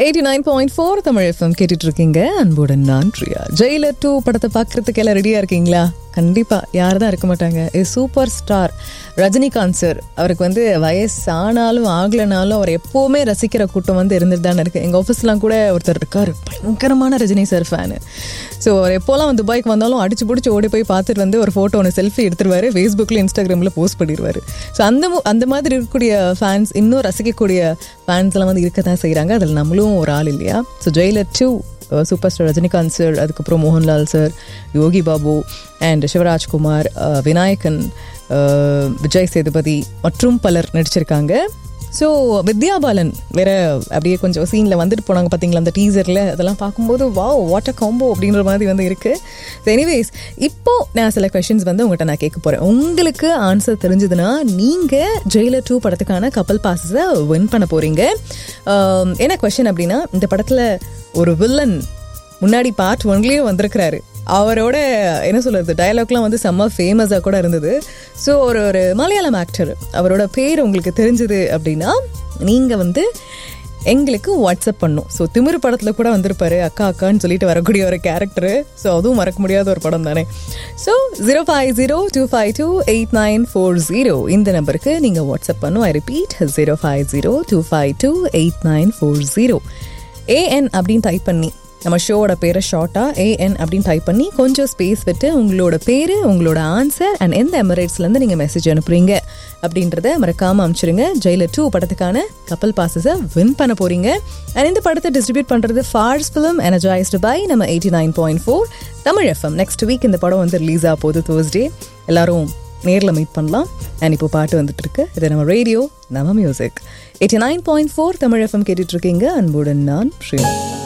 eighty nine point four Tamil FM கேட்டுட்டு இருக்கீங்க அன்புடன் நான் பிரியா ஜெயிலர் டூ படத்தை பார்க்கறதுக்கு எல்லாம் ரெடியா இருக்கீங்களா கண்டிப்பா யார் தான் இருக்க மாட்டாங்க ஏ சூப்பர் ஸ்டார் ரஜினிகாந்த் சார் அவருக்கு வந்து வயசானாலும் ஆகலைனாலும் அவர் எப்போவுமே ரசிக்கிற கூட்டம் வந்து இருந்துட்டு தானே இருக்கு எங்கள் ஆஃபீஸ்லாம் கூட ஒருத்தர் இருக்கார் பயங்கரமான ரஜினி சார் ஃபேனு ஸோ அவர் எப்போல்லாம் வந்து துபாய்க்கு வந்தாலும் அடிச்சு பிடிச்சி ஓடி போய் பார்த்துட்டு வந்து ஒரு ஃபோட்டோ ஒன்று செல்ஃபி எடுத்துருவாரு ஃபேஸ்புக்கில் இன்ஸ்டாகிராமில் போஸ்ட் பண்ணிடுவார் ஸோ அந்த மு- அந்த மாதிரி இருக்கக்கூடிய ஃபேன்ஸ் இன்னும் ரசிக்கக்கூடிய ஃபேன்ஸ்லாம் வந்து இருக்க தான் செய்கிறாங்க அதில் நம்மளும் ஒரு ஆள் இல்லையா so Jailer two super star Rajinikanth sir அதுக்கப்புறம் Mohanlal sir Yogi Babu and Shivarajkumar ah, Vinayakan ah, Vijay Sethupathi மற்றும் பலர் நடிச்சிருக்காங்க ஸோ வித்யா பாலன் வேற அப்படியே கொஞ்சம் சீனில் வந்துட்டு போனாங்க பார்த்தீங்களா அந்த டீசரில் அதெல்லாம் பார்க்கும்போது வாவ் வாட் அ காம்போ அப்படின்ற மாதிரி வந்து இருக்கு எனிவேஸ் இப்போ நான் சில கொஷின்ஸ் வந்து உங்கள்கிட்ட நான் கேட்க போகிறேன் உங்களுக்கு ஆன்சர் தெரிஞ்சதுன்னா நீங்கள் ஜெயிலர் டூ படத்துக்கான கப்பல் பாசஸை வின் பண்ண போகிறீங்க என்ன கொஷின் அப்படின்னா இந்த படத்தில் ஒரு வில்லன் முன்னாடி பார்ட் ஒன்லேயே வந்திருக்கிறாரு அவரோட என்ன சொல்றது டயலாக்லாம் வந்து செம்ம ஃபேமஸாக கூட இருந்தது ஸோ ஒரு ஒரு மலையாளம் ஆக்டர் அவரோட பேர் உங்களுக்கு தெரிஞ்சது அப்படின்னா நீங்கள் வந்து எங்களுக்கு வாட்ஸ்அப் பண்ணும் ஸோ திமிரு படத்தில் கூட வந்திருப்பாரு அக்கா அக்கான்னு சொல்லிட்டு வரக்கூடிய ஒரு கேரக்டர் ஸோ அதுவும் மறக்க முடியாத ஒரு படம் தானே so zero five zero two five two eight nine four zero இந்த நம்பருக்கு நீங்கள் வாட்ஸ்அப் பண்ணும் I repeat zero five zero two five two eight nine four zero AN அப்படின்னு டைப் பண்ணி நம்ம ஷோவோட பேரை ஷார்ட்டாக ஏஎன் அப்படின்னு டைப் பண்ணி கொஞ்சம் ஸ்பேஸ் விட்டு உங்களோட பேர் உங்களோட ஆன்சர் அண்ட் எந்த எமிரேட்ஸ்லேருந்து நீங்கள் மெசேஜ் அனுப்புறீங்க அப்படின்றத மறக்காமல் அனுப்பிச்சிருங்க ஜெயிலர் டூ படத்துக்கான கப்பல் பாசஸை வின் பண்ண போகிறீங்க அண்ட் இந்த படத்தை டிஸ்ட்ரிபியூட் பண்ணுறது ஃபார்ஸ் ஃபிலிம் எனர்ஜைஸ்டு பை நம்ம eighty nine point four Tamil FM next week இந்த படம் வந்து ரிலீஸ் ஆக போகுது தேர்ஸ்டே எல்லாரும் நேரில் மீட் பண்ணலாம் அண்ட் இப்போ பாட்டு வந்துட்டு இருக்கு இது நம்ம ரேடியோ நம்ம music eighty nine point four Tamil FM கேட்டுட்டு இருக்கீங்க அன்புடன் நான் ஸ்ரீ